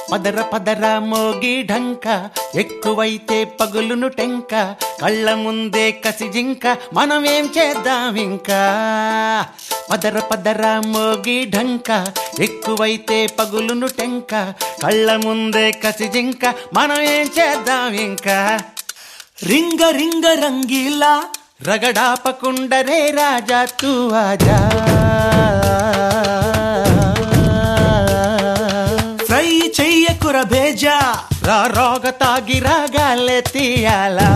పదర పదర మోగి ఢంక ఎక్కువైతే పగులును టెంక కళ్ళ ముందే కసి జింక మనమేం చేద్దాం ఇంకా పదర పదర మోగి ఢంక ఎక్కువైతే పగులును టెంక కళ్ళ ముందే కసి జింక మనం ఏం చేద్దాం ఇంకా రింగ రింగ రంగీలా రగడాపకుండరే రాజా తూ ఆజా ఫ్రై చెయ్యకుర భేజా రా రోగ తాగి రాగాలే తీయాలా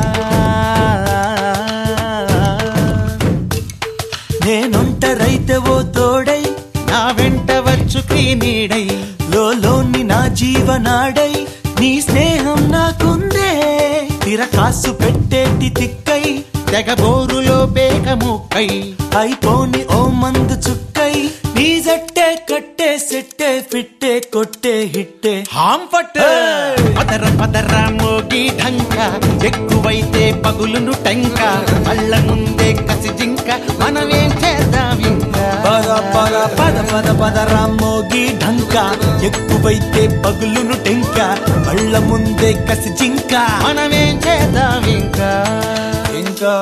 నేనొంటరైతే ఓ తోడై నా వెంట వచ్చు నీడై లోని నా జీవనాడై నీ స్నేహం నాకుందే తిరకాసు పెట్టేటి తిక్కై తెగబోరులో బేగ ముక్కై అయిపోని ఓ మందు చుక్కై నీ జట్టే కట్టే సెట్టే ఫిట్టే కొట్టే హిట్టే హాంపట్ పదర పదర మోగి ఢంక ఎక్కువైతే పగులును టెంక కళ్ళ ముందే కసి జింక మనమేం చేద్దాం ఇంకా పద పద పద పద పద రామోగి ఢంక ఎక్కువైతే పగులును టెంక కళ్ళ ముందే కసి జింక మనమేం చేద్దాం ఇంకా ఇంకా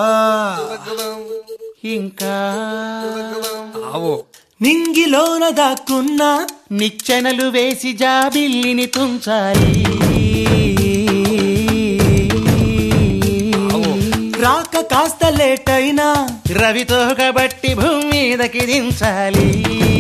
ఇంకా నింగిలోన దాక్కున్నా నిచ్చెనలు వేసి జాబిల్లిని తుంచాలి రాక కాస్త లేట్ అయినా రవితో కబట్టి భూమి మీదకి దించాలి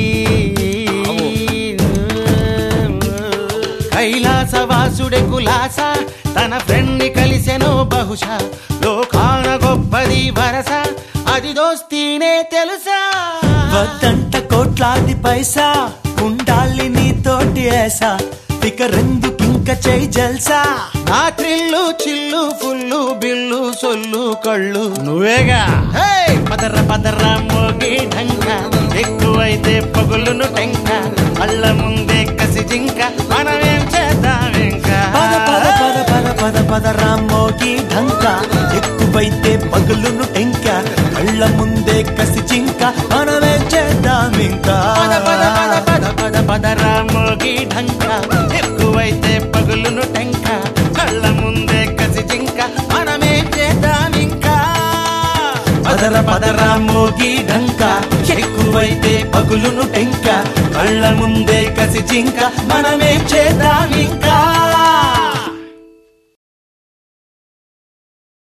కైలాసవాసుడే కులాస తన ఫ్రెండ్ కలిసెనో బహుశా లోకాన గొప్పది వరస అది దోస్తీనే తెలుసా వద్దంట కోట్లాది పైసా ఉండాలి నీతోటి ఏసా ఇక రెందుకింక చేయి జల్సా నా త్రిల్లు చిల్లు ఫుల్లు బిల్లు సొల్లు కళ్ళు నువ్వేగా హే! పదర పదర మోగి ఢంక ఎక్కువైతే పగులును టెంక కళ్ళ ముందే కసి జింక మనమేం చేద్దాం ఇంకా పద పద పద పద పద పద రామోగి ఢంక ఎక్కువైతే పగులును టెంక కళ్ళ ముందే కసి చింక మనమే చేద్దాం ఇంకా పద పద పద పద పద పద రామోగి ఢంక ఎక్కువైతే పగులును టెంక కళ్ళ ముందే కసి జింక మనమేం చేద్దాం ఇంకా పదర పదర మోగి ఢంక ఎక్కువైతే పగులును టెంక కళ్ళ ముందే కసి చింక మనమే చేద్దాం ఇంకా